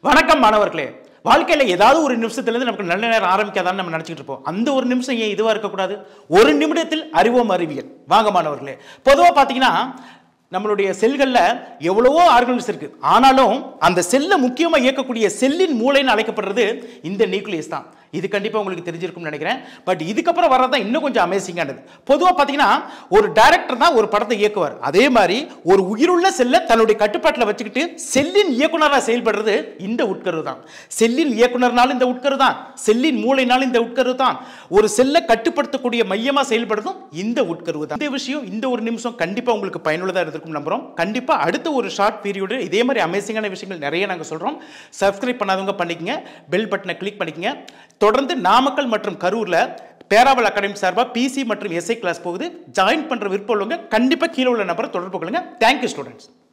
வணக்கம் மாணவர்களே வாழ்க்கையில ஏதாவது ஒரு நிமிஷத்துலேருந்து நமக்கு நல்ல நேரம் ஆரம்பிக்காதான்னு நம்ம நினைச்சிட்டு இருப்போம் அந்த ஒரு நிமிஷம் ஏன் இதுவா இருக்கக்கூடாது ஒரு நிமிடத்தில் அறிவோம் அறிவியல் வாங்க மாணவர்களே பொதுவா பார்த்தீங்கன்னா நம்மளுடைய செல்கள்ல எவ்வளவோ ஆர்கன்ஸ் இருக்கு ஆனாலும் அந்த செல்லை முக்கியமா இயக்கக்கூடிய செல்லின் மூளைன்னு அழைக்கப்படுறது இந்த நியூக்ளியஸ் தான் இது கண்டிப்பா உங்களுக்கு தெரிஞ்சிருக்கும்னு நினைக்கிறேன் பட் இதுக்கப்புறம் வர்றதான் இன்னும் கொஞ்சம் அமேசிங்கானது பொதுவா பார்த்தீங்கன்னா ஒரு டைரக்டர் தான் ஒரு படத்தை இயக்குவார் அதே மாதிரி ஒரு உயிருள்ள செல்லை தன்னுடைய கட்டுப்பாட்டில் வச்சுக்கிட்டு செல்லின் இயக்குனராக செயல்படுறது இந்த உட்கரு தான் செல்லின் இயக்குனர்னாலும் இந்த உட்கரு தான் செல்லின் மூளைனாலும் இந்த உட்கரு தான் ஒரு செல்லை கட்டுப்படுத்தக்கூடிய மையமா செயல்படுறதும் இந்த உட்கருவு தான் இந்த விஷயம் இந்த ஒரு நிமிஷம் கண்டிப்பா உங்களுக்கு பயனுள்ளதா இருந்திருக்கும் நம்புறோம் கண்டிப்பா அடுத்த ஒரு ஷார்ட் பீரியடு இதே மாதிரி அமேசிங்கான விஷயங்கள் நிறைய நாங்க சொல்றோம் சப்ஸ்கிரைப் பண்ணாதவங்க பண்ணிக்கங்க பெல் பட்டனை கிளிக் பண்ணிக்கங்க தொடர்ந்து நாமக்கல் மற்றும் கரூர்ல பேராவல் அகாடமி சார்பாக பிசி மற்றும் எஸ்ஐ கிளாஸ் போகுது ஜாயின் பண்ற விருப்பம் உள்ளவங்க கண்டிப்பா கீழே உள்ள நபரை தொடர்பு கொள்ளுங்க தேங்க்யூ ஸ்டூடெண்ட்ஸ்